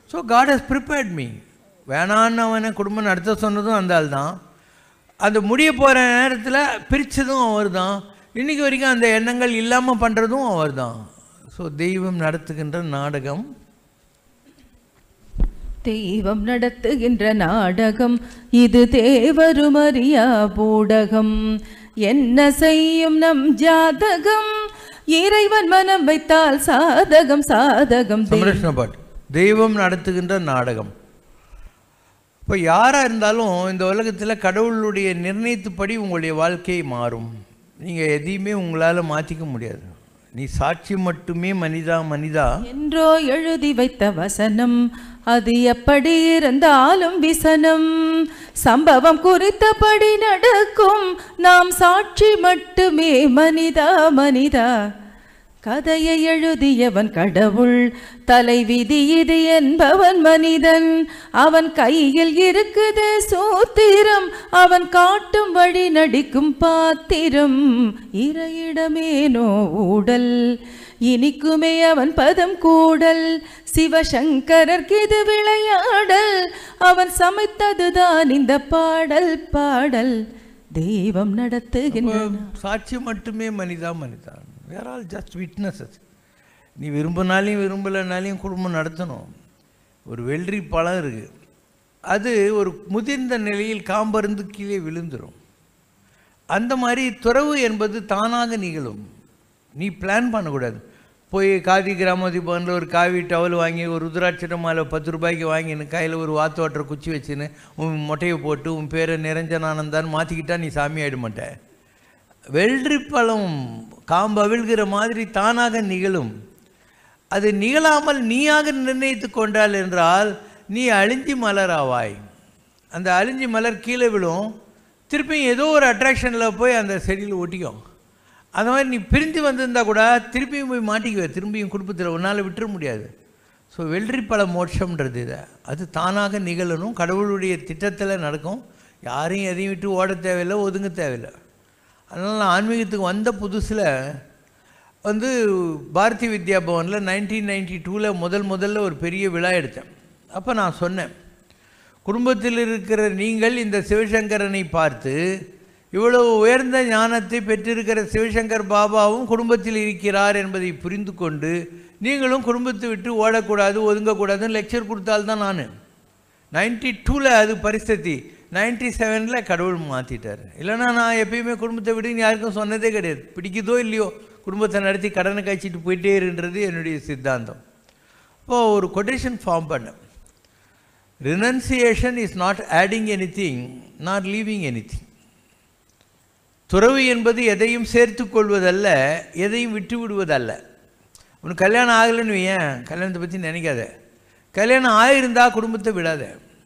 So God has prepared me வேணான்னு அவனை குடும்பம் நடத்த சொன்னதும் அந்த ஆள் தான் அது முடிய போகிற நேரத்தில் பிரித்ததும் அவர் தான் இன்றைக்கி வரைக்கும் அந்த எண்ணங்கள் இல்லாமல் பண்ணுறதும் அவர் தான் ஸோ தெய்வம் நடத்துகின்ற நாடகம் தெய்வம் நடத்துகின்ற நாடகம் இது தேவருமறியா பூடகம் என்ன செய்யும் நம் ஜாதகம் இறைவன் மனம் வைத்தால் சாதகம் சாதகம் தெய்வம். சமரஷ்ண பாட்டு தெய்வம் நடத்துகின்ற நாடகம் இப்போ யாராக இருந்தாலும் இந்த உலகத்தில் கடவுளுடைய நிர்ணயித்தபடி உங்களுடைய வாழ்க்கை மாறும் நீங்கள் எதையுமே உங்களால் மாற்றிக்க முடியாது நீ சாட்சி மட்டுமே மனிதா மனிதா என்றோ எழுதி வைத்த வசனம் அது எப்படி இருந்தாலும் விசனம் சம்பவம் குறித்தபடி நடக்கும் நாம் சாட்சி மட்டுமே மனிதா மனிதா கதையை எழுதியவன் கடவுள் தலைவிதி இது என்பவன் மனிதன் அவன் கையில் இருக்குது சூத்திரம் அவன் காட்டும் வழி நடிக்கும் பாத்திரம் இறையிடமேனோ ஊடல் இனிக்குமே அவன் பதம் கூடல் சிவசங்கரர்க்கு இது விளையாடல் அவன் சமைத்ததுதான் இந்த பாடல் பாடல் தெய்வம் நடத்துகின்ற சாட்சி மட்டுமே மனிதா மனிதா வேர் ஆல் ஜஸ்ட் விட்னஸஸ் நீ விரும்பினாலையும் விரும்பலைனாலையும் குடும்பம் நடத்தணும் ஒரு வெள்ளரி பழம் இருக்குது அது ஒரு முதிர்ந்த நிலையில் காம்பருந்து கீழே விழுந்துடும் அந்த மாதிரி துறவு என்பது தானாக நிகழும் நீ பிளான் பண்ணக்கூடாது போய் காதி கிராமதி பவனில் ஒரு காவி டவல் வாங்கி ஒரு ருத்ராட்சர மாலை பத்து ரூபாய்க்கு வாங்கின்னு கையில் ஒரு வாத்து ஓட்டுற குச்சி வச்சுன்னு உன் மொட்டையை போட்டு உன் பேரை நிரஞ்சனானந்தான்னு மாற்றிக்கிட்டா நீ சாமி ஆயிட மாட்ட வெள்ளரி பழம் காம்பு அவிழ்கிற மாதிரி தானாக நிகழும் அது நிகழாமல் நீயாக நிர்ணயித்து கொண்டால் என்றால் நீ அழிஞ்சி மலராவாய் அந்த அழிஞ்சி மலர் கீழே விழும் திருப்பியும் ஏதோ ஒரு அட்ராக்ஷனில் போய் அந்த செடியில் ஒட்டிக்கும் அந்த மாதிரி நீ பிரிஞ்சு வந்திருந்தா கூட திருப்பியும் போய் மாட்டிக்குவே திரும்பியும் குடும்பத்தில் உன்னால் விட்டுற முடியாது ஸோ வெள்ளரி பழ மோட்சம்ன்றது இதை அது தானாக நிகழணும் கடவுளுடைய திட்டத்தில் நடக்கும் யாரையும் எதையும் விட்டு ஓட தேவையில்லை ஒதுங்க தேவையில்லை அதனால் நான் ஆன்மீகத்துக்கு வந்த புதுசில் வந்து பாரதி வித்யா பவனில் நைன்டீன் நைன்டி டூவில் முதல் முதல்ல ஒரு பெரிய விழா எடுத்தேன் அப்போ நான் சொன்னேன் குடும்பத்தில் இருக்கிற நீங்கள் இந்த சிவசங்கரனை பார்த்து இவ்வளவு உயர்ந்த ஞானத்தை பெற்றிருக்கிற சிவசங்கர் பாபாவும் குடும்பத்தில் இருக்கிறார் என்பதை புரிந்து கொண்டு நீங்களும் குடும்பத்தை விட்டு ஓடக்கூடாது ஒதுங்கக்கூடாதுன்னு லெக்சர் கொடுத்தால்தான் நான் நைன்டி டூவில் அது பரிஸ்திதி நைன்டி செவனில் கடவுள் மாற்றிட்டார் இல்லைன்னா நான் எப்பயுமே குடும்பத்தை விட்டு யாருக்கும் சொன்னதே கிடையாது பிடிக்குதோ இல்லையோ குடும்பத்தை நடத்தி கடனை கழிச்சிட்டு போயிட்டே இருன்றது என்னுடைய சித்தாந்தம் இப்போது ஒரு கொட்டேஷன் ஃபார்ம் பண்ணேன் renunciation is not adding anything not leaving anything துறவு என்பது எதையும் சேர்த்து கொள்வதல்ல எதையும் விட்டு விடுவதல்ல உனக்கு கல்யாணம் ஆகலைன்னு வையேன் கல்யாணத்தை பற்றி நினைக்காத கல்யாணம் ஆகிருந்தா குடும்பத்தை விடாத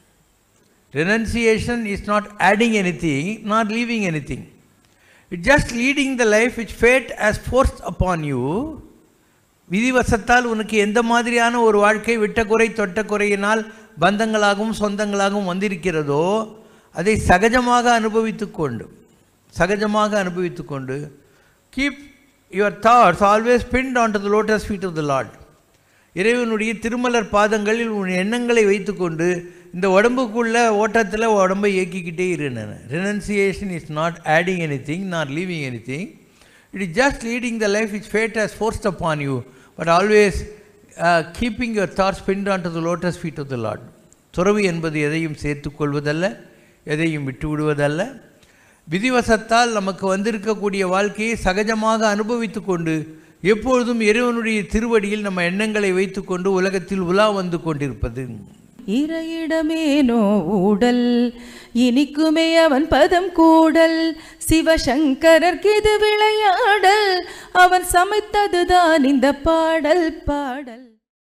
renunciation is not adding anything not leaving anything it just leading the life which fate has force upon you விதிவசத்தால் உனக்கு எந்த மாதிரியான ஒரு வாழ்க்கை விட்ட குறை தொட்ட குறையினால் பந்தங்களாகவும் சொந்தங்களாகவும் வந்திருக்கிறதோ அதை சகஜமாக அனுபவித்து கொண்டு சகஜமாக அனுபவித்து கொண்டு keep your thoughts always pinned on to the lotus feet of the Lord இறைவனுடைய திருமலர் பாதங்களில் உன் எண்ணங்களை வைத்துக்கொண்டு இந்த உடம்புக்குள்ள ஓட்டத்தில் உடம்பை இயக்கிக்கிட்டே இருந்தேன் renunciation is not adding anything not leaving anything it is just leading the life is fate has forced upon you but always keeping your thoughts pinned on to the lotus feet of the Lord துறவு என்பது எதையும் சேர்த்துக் கொள்வதல்ல எதையும் விட்டு விடுவதல்ல விதிவசத்தால் நமக்கு வந்திருக்கக்கூடிய வாழ்க்கையை சகஜமாக அனுபவித்து கொண்டு எப்பொழுதும் இறைவனுடைய திருவடியில் நம்ம எண்ணங்களை வைத்துக்கொண்டு உலகத்தில் உலா வந்து கொண்டிருப்பது இறையிடமேனோ ஊடல் இனிக்குமே அவன் பதம் கூடல் சிவசங்கரர்க்கு இது விளையாடல் அவன் சமைத்ததுதான் இந்த பாடல் பாடல்